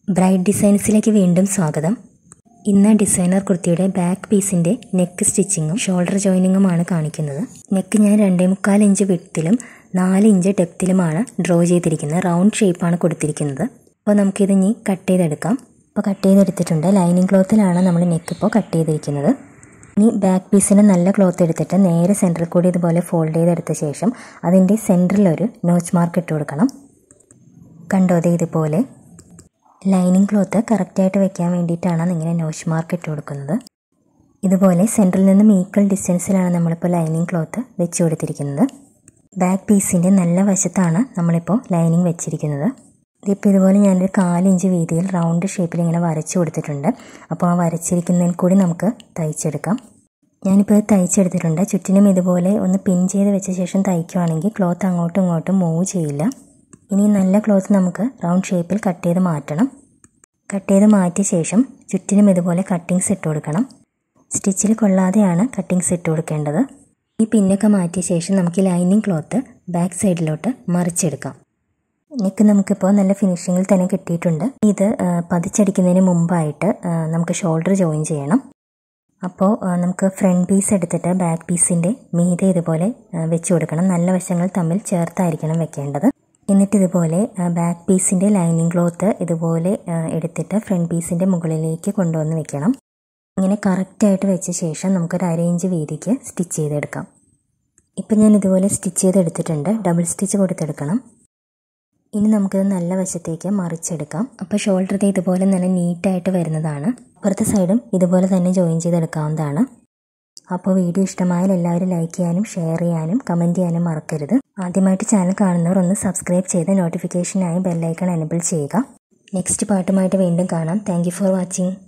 bright ഡിസൈൻസിലേക്ക് വീണ്ടും സ്വാഗതം ഇന്ന് ഡിസൈനർ കുർത്തിയുടെ ബാക്ക് പീസിൻ്റെ നെക്ക് സ്റ്റിച്ചിങ്ങും ഷോൾഡർ ജോയിനിങ്ങുമാണ് കാണിക്കുന്നത് നെക്ക് ഞാൻ രണ്ടേ മുക്കാൽ ഇഞ്ച് വിട്ടിലും നാല് ഇഞ്ച് ഡെപ്തിലുമാണ് ഡ്രോ ചെയ്തിരിക്കുന്നത് റൗണ്ട് ഷേപ്പാണ് കൊടുത്തിരിക്കുന്നത് അപ്പോൾ നമുക്കിത് ഇനി കട്ട് ചെയ്തെടുക്കാം അപ്പോൾ കട്ട് ചെയ്തെടുത്തിട്ടുണ്ട് ലൈനിങ് ക്ലോത്തിലാണ് നമ്മൾ നെക്ക് ഇപ്പോൾ കട്ട് ചെയ്തിരിക്കുന്നത് ഇനി ബാക്ക് പീസിന് നല്ല ക്ലോത്ത് എടുത്തിട്ട് നേരെ സെൻറ്ററിൽ കൂടി ഇതുപോലെ ഫോൾഡ് ചെയ്തെടുത്ത ശേഷം അതിൻ്റെ സെൻറ്ററിലൊരു നോച്ച് മാർക്ക് ഇട്ട് കൊടുക്കണം കണ്ടോ ദേ ഇതുപോലെ ലൈനിങ് ക്ലോത്ത് കറക്റ്റായിട്ട് വെക്കാൻ വേണ്ടിയിട്ടാണ് ഇങ്ങനെ നോച്ച് മാർക്ക് ഇട്ട് കൊടുക്കുന്നത് ഇതുപോലെ സെൻറ്ററിൽ നിന്നും ഈക്വൽ ഡിസ്റ്റൻസിലാണ് നമ്മളിപ്പോൾ ലൈനിങ് ക്ലോത്ത് വെച്ച് കൊടുത്തിരിക്കുന്നത് ബാക്ക് പീസിൻ്റെ നല്ല വശത്താണ് നമ്മളിപ്പോൾ ലൈനിങ് വെച്ചിരിക്കുന്നത് ഇതിപ്പോൾ ഇതുപോലെ ഞാനൊരു കാലിഞ്ച് വീതിയിൽ റൗണ്ട് ഷേപ്പിൽ ഇങ്ങനെ വരച്ചു കൊടുത്തിട്ടുണ്ട് അപ്പോൾ ആ വരച്ചിരിക്കുന്നതിൽ കൂടി നമുക്ക് തയ്ച്ചെടുക്കാം ഞാനിപ്പോൾ ഇത് തയ്ച്ചെടുത്തിട്ടുണ്ട് ചുറ്റിനും ഇതുപോലെ ഒന്ന് പിൻ ചെയ്ത് വെച്ച ശേഷം തയ്ക്കുവാണെങ്കിൽ ക്ലോത്ത് അങ്ങോട്ടും ഇങ്ങോട്ടും മൂവ് ചെയ്യില്ല ഇനി നല്ല ക്ലോത്ത് നമുക്ക് റൗണ്ട് ഷേപ്പിൽ കട്ട് ചെയ്ത് മാറ്റണം കട്ട് ചെയ്ത് മാറ്റിയ ശേഷം ചുറ്റിനും ഇതുപോലെ കട്ടിങ്സ് ഇട്ട് കൊടുക്കണം സ്റ്റിച്ചിൽ കൊള്ളാതെയാണ് കട്ടിങ്സ് ഇട്ട് കൊടുക്കേണ്ടത് ഈ പിന്നൊക്കെ മാറ്റിയ ശേഷം നമുക്ക് ഈ ലൈനിങ് ക്ലോത്ത് ബാക്ക് സൈഡിലോട്ട് മറിച്ചെടുക്കാം നെക്ക് നമുക്കിപ്പോൾ നല്ല ഫിനിഷിങ്ങിൽ തന്നെ കിട്ടിയിട്ടുണ്ട് ഇത് പതിച്ചടിക്കുന്നതിന് മുമ്പായിട്ട് നമുക്ക് ഷോൾഡർ ജോയിൻ ചെയ്യണം അപ്പോൾ നമുക്ക് ഫ്രണ്ട് പീസ് എടുത്തിട്ട് ബാക്ക് പീസിൻ്റെ മീതെ ഇതുപോലെ വെച്ച് കൊടുക്കണം നല്ല വശങ്ങൾ തമ്മിൽ ചേർത്തായിരിക്കണം വെക്കേണ്ടത് എന്നിട്ട് ഇതുപോലെ ബാക്ക് പീസിൻ്റെ ലൈനിങ് ക്ലോത്ത് ഇതുപോലെ എടുത്തിട്ട് ഫ്രണ്ട് പീസിൻ്റെ മുകളിലേക്ക് കൊണ്ടുവന്ന് വെക്കണം ഇങ്ങനെ കറക്റ്റായിട്ട് വെച്ച ശേഷം നമുക്കൊരു അര ഇഞ്ച് വീതിക്ക് സ്റ്റിച്ച് ചെയ്തെടുക്കാം ഇപ്പം ഞാൻ ഇതുപോലെ സ്റ്റിച്ച് ചെയ്തെടുത്തിട്ടുണ്ട് ഡബിൾ സ്റ്റിച്ച് കൊടുത്തെടുക്കണം ഇനി നമുക്കിത് നല്ല വശത്തേക്ക് മറിച്ചെടുക്കാം അപ്പോൾ ഷോൾഡർ ഇതുപോലെ നല്ല നീറ്റായിട്ട് വരുന്നതാണ് അപ്പുറത്തെ സൈഡും ഇതുപോലെ തന്നെ ജോയിൻ ചെയ്തെടുക്കാവുന്നതാണ് അപ്പോൾ വീഡിയോ ഇഷ്ടമായാൽ എല്ലാവരും ലൈക്ക് ചെയ്യാനും ഷെയർ ചെയ്യാനും കമൻറ്റ് ചെയ്യാനും മറക്കരുത് ആദ്യമായിട്ട് ചാനൽ കാണുന്നവർ ഒന്ന് സബ്സ്ക്രൈബ് ചെയ്ത് നോട്ടിഫിക്കേഷനായി ബെല്ലൈക്കൺ എനബിൾ ചെയ്യുക നെക്സ്റ്റ് പാട്ടുമായിട്ട് വീണ്ടും കാണാം താങ്ക് ഫോർ വാച്ചിങ്